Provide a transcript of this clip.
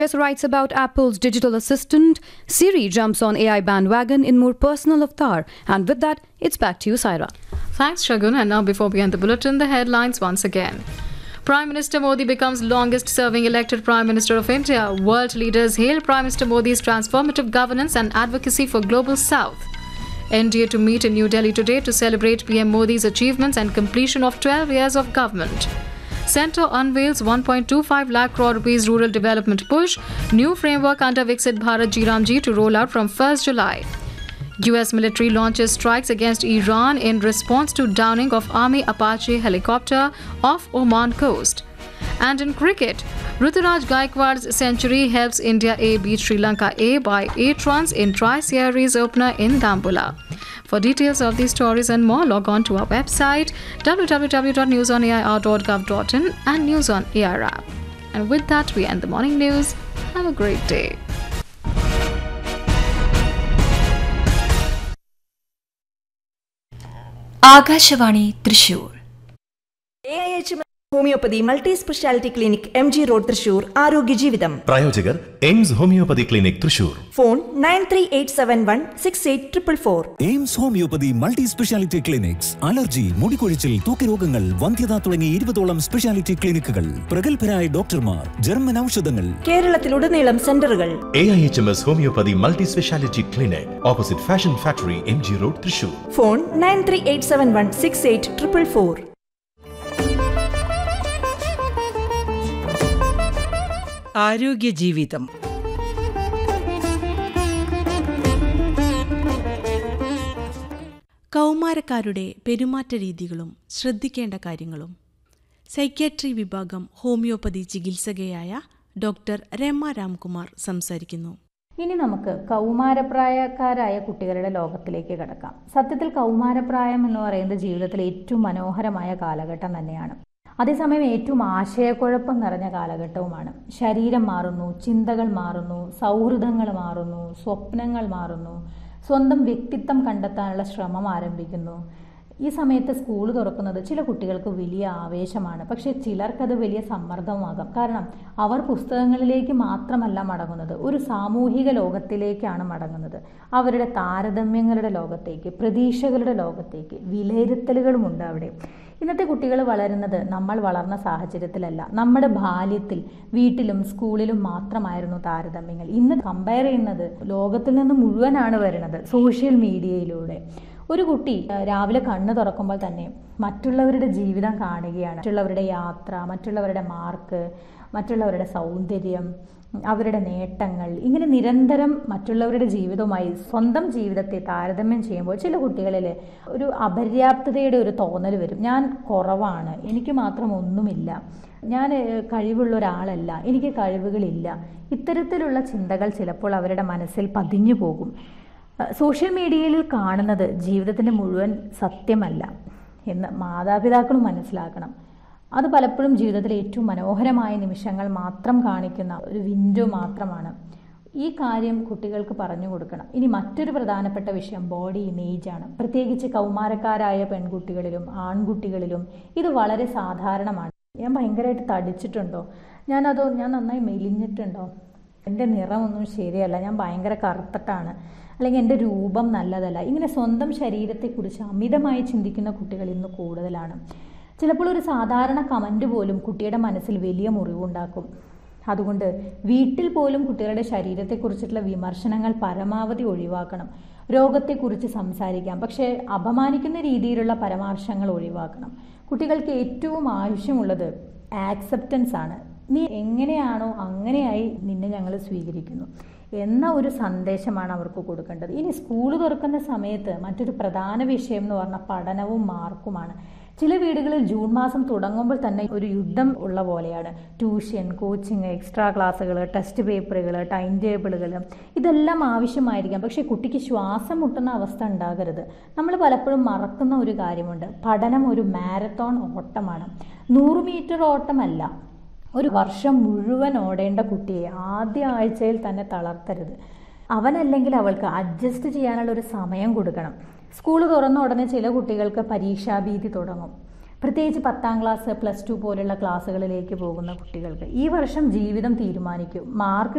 Chris writes about Apple's digital assistant. Siri jumps on AI bandwagon in more personal avatar. And with that, it's back to you, Saira. Thanks, Shagun. And now, before we end the bulletin, the headlines once again. Prime Minister Modi becomes longest serving elected Prime Minister of India. World leaders hail Prime Minister Modi's transformative governance and advocacy for Global South. NDA to meet in New Delhi today to celebrate PM Modi's achievements and completion of 12 years of government. Centre unveils 1.25 lakh crore rupees rural development push. New framework under Viksit Bharat Jiramji to roll out from 1st July. US military launches strikes against Iran in response to downing of Army Apache helicopter off Oman coast. And in cricket, Ruturaj Gaikwad's century helps India A beat Sri Lanka A by 8 runs in Tri-Series opener in Dambula. For details of these stories and more, log on to our website www.newsonair.gov.in and News on AR app. And with that, we end the morning news. Have a great day. Akashvani Thrissur A I H homoeopathy multi speciality clinic M G road Thrissur ആരോഗ്യ ജീവിതം പ്രായോജകർ AIMS homoeopathy clinic Thrissur phone nine three eight seven one six eight triple four AIMS homoeopathy multi speciality clinics allergy മുടികൊഴിച്ചിൽ ത്വക്കരോഗങ്ങൾ വന്ധ്യത തുടങ്ങി ഇരുപതോളം speciality ക്ലിനിക്കുകൾ പ്രഗത്ഭരായ ഡോക്ടർമാർ ജർമ്മൻ ഔഷധങ്ങൾ കേരളത്തിലുടനീളം സെന്ററുകൾ A I H M S homoeopathy multi speciality clinic opposite fashion factory M G road Thrissur phone nine three eight seven one six eight triple four ആരോഗ്യ ജീവിതം കൗമാരക്കാരുടെ പെരുമാറ്റ രീതികളും ശ്രദ്ധിക്കേണ്ട കാര്യങ്ങളും സൈക്യാട്രി വിഭാഗം ഹോമിയോപ്പതി ചികിത്സകയായ ഡോക്ടർ രമ രാംകുമാർ സംസാരിക്കുന്നു ഇനി നമുക്ക് കൗമാരപ്രായക്കാരായ കുട്ടികളുടെ ലോകത്തിലേക്ക് കിടക്കാം സത്യത്തിൽ കൗമാരപ്രായം എന്ന് പറയുന്നത് ജീവിതത്തിലെ ഏറ്റവും മനോഹരമായ കാലഘട്ടം തന്നെയാണ് അതേസമയം ഏറ്റവും ആശയക്കുഴപ്പം നിറഞ്ഞ കാലഘട്ടവുമാണ് ശരീരം മാറുന്നു ചിന്തകൾ മാറുന്നു സൗഹൃദങ്ങൾ മാറുന്നു സ്വപ്നങ്ങൾ മാറുന്നു സ്വന്തം വ്യക്തിത്വം കണ്ടെത്താനുള്ള ശ്രമം ആരംഭിക്കുന്നു ഈ സമയത്ത് സ്കൂൾ തുറക്കുന്നത് ചില കുട്ടികൾക്ക് വലിയ ആവേശമാണ് പക്ഷേ ചിലർക്കത് വലിയ സമ്മർദ്ദമാകാം കാരണം അവർ പുസ്തകങ്ങളിലേക്ക് മാത്രമല്ല മടങ്ങുന്നത് ഒരു സാമൂഹിക ലോകത്തിലേക്കാണ് മടങ്ങുന്നത് അവരുടെ താരതമ്യങ്ങളുടെ ലോകത്തേക്ക് പ്രതീക്ഷകളുടെ ലോകത്തേക്ക് വിലയിരുത്തലുകളുമുണ്ട് അവിടെ ഇന്നത്തെ കുട്ടികൾ വളരുന്നത് നമ്മൾ വളർന്ന സാഹചര്യത്തിലല്ല നമ്മുടെ ബാല്യത്തിൽ വീട്ടിലും സ്കൂളിലും മാത്രമായിരുന്നു താരതമ്യങ്ങൾ ഇന്ന് കമ്പയർ ചെയ്യുന്നത് ലോകത്തിൽ നിന്ന് മുഴുവനാണ് വരുന്നത് സോഷ്യൽ മീഡിയയിലൂടെ ഒരു കുട്ടി രാവിലെ കണ്ണ് തുറക്കുമ്പോൾ തന്നെ മറ്റുള്ളവരുടെ ജീവിതം കാണുകയാണ് മറ്റുള്ളവരുടെ യാത്ര മറ്റുള്ളവരുടെ മാർക്ക് മറ്റുള്ളവരുടെ സൗന്ദര്യം അവരുടെ നേട്ടങ്ങൾ ഇങ്ങനെ നിരന്തരം മറ്റുള്ളവരുടെ ജീവിതവുമായി സ്വന്തം ജീവിതത്തെ താരതമ്യം ചെയ്യുമ്പോൾ ചില കുട്ടികളിൽ ഒരു അപര്യാപ്തതയുടെ ഒരു തോന്നൽ വരും ഞാൻ കുറവാണ് എനിക്ക് മാത്രം ഒന്നുമില്ല ഞാൻ കഴിവുള്ള ഒരാളല്ല എനിക്ക് കഴിവുകളില്ല ഇത്തരത്തിലുള്ള ചിന്തകൾ ചിലപ്പോൾ അവരുടെ മനസ്സിൽ പതിഞ്ഞു പോകും സോഷ്യൽ മീഡിയയിൽ കാണുന്നത് ജീവിതത്തിൻ്റെ മുഴുവൻ സത്യമല്ല എന്ന് മാതാപിതാക്കളും മനസ്സിലാക്കണം അത് പലപ്പോഴും ജീവിതത്തിലെ ഏറ്റവും മനോഹരമായ നിമിഷങ്ങൾ മാത്രം കാണിക്കുന്ന ഒരു വിൻഡോ മാത്രമാണ് ഈ കാര്യം കുട്ടികൾക്ക് പറഞ്ഞു കൊടുക്കണം ഇനി മറ്റൊരു പ്രധാനപ്പെട്ട വിഷയം ബോഡി ഇമേജ് ആണ് പ്രത്യേകിച്ച് കൗമാരക്കാരായ പെൺകുട്ടികളിലും ആൺകുട്ടികളിലും ഇത് വളരെ സാധാരണമാണ് ഞാൻ ഭയങ്കരമായിട്ട് തടിച്ചിട്ടുണ്ടോ ഞാനതോ ഞാൻ നന്നായി മെലിഞ്ഞിട്ടുണ്ടോ എൻ്റെ നിറമൊന്നും ശരിയല്ല ഞാൻ ഭയങ്കര കറുത്തിട്ടാണ് അല്ലെങ്കിൽ എൻ്റെ രൂപം നല്ലതല്ല ഇങ്ങനെ സ്വന്തം ശരീരത്തെക്കുറിച്ച് അമിതമായി ചിന്തിക്കുന്ന കുട്ടികൾ ഇന്ന് കൂടുതലാണ് ചിലപ്പോൾ ഒരു സാധാരണ കമൻറ്റ് പോലും കുട്ടിയുടെ മനസ്സിൽ വലിയ മുറിവുണ്ടാക്കും അതുകൊണ്ട് വീട്ടിൽ പോലും കുട്ടികളുടെ ശരീരത്തെക്കുറിച്ചിട്ടുള്ള വിമർശനങ്ങൾ പരമാവധി ഒഴിവാക്കണം രോഗത്തെക്കുറിച്ച് സംസാരിക്കാം പക്ഷേ അപമാനിക്കുന്ന രീതിയിലുള്ള പരാമർശങ്ങൾ ഒഴിവാക്കണം കുട്ടികൾക്ക് ഏറ്റവും ആവശ്യമുള്ളത് ആക്സെപ്റ്റൻസ് ആണ് നീ എങ്ങനെയാണോ അങ്ങനെയായി നിന്നെ ഞങ്ങൾ സ്വീകരിക്കുന്നു എന്ന ഒരു സന്ദേശമാണ് അവർക്ക് കൊടുക്കേണ്ടത് ഇനി സ്കൂൾ തുറക്കുന്ന സമയത്ത് മറ്റൊരു പ്രധാന വിഷയം എന്ന് പറഞ്ഞാൽ പഠനവും മാർക്കുമാണ് ചില വീടുകളിൽ ജൂൺ മാസം തുടങ്ങുമ്പോൾ തന്നെ ഒരു യുദ്ധം ഉള്ള പോലെയാണ് ട്യൂഷൻ കോച്ചിങ് എക്സ്ട്രാ ക്ലാസ്സുകൾ ടെസ്റ്റ് പേപ്പറുകൾ ടൈം ടേബിളുകൾ ഇതെല്ലാം ആവശ്യമായിരിക്കാം പക്ഷേ കുട്ടിക്ക് ശ്വാസം മുട്ടുന്ന അവസ്ഥ ഉണ്ടാകരുത് നമ്മൾ പലപ്പോഴും മറക്കുന്ന ഒരു കാര്യമുണ്ട് പഠനം ഒരു മാരത്തോൺ ഓട്ടമാണ് നൂറ് മീറ്റർ ഓട്ടമല്ല ഒരു വർഷം മുഴുവൻ ഓടേണ്ട കുട്ടിയെ ആദ്യ ആഴ്ചയിൽ തന്നെ തളർത്തരുത് അവനല്ലെങ്കിൽ അവൾക്ക് അഡ്ജസ്റ്റ് ചെയ്യാനുള്ള ഒരു സമയം കൊടുക്കണം സ്കൂൾ തുറന്ന ഉടനെ ചില കുട്ടികൾക്ക് പരീക്ഷാഭീതി തുടങ്ങും പ്രത്യേകിച്ച് പത്താം ക്ലാസ് പ്ലസ് ടു പോലുള്ള ക്ലാസ്സുകളിലേക്ക് പോകുന്ന കുട്ടികൾക്ക് ഈ വർഷം ജീവിതം തീരുമാനിക്കും മാർക്ക്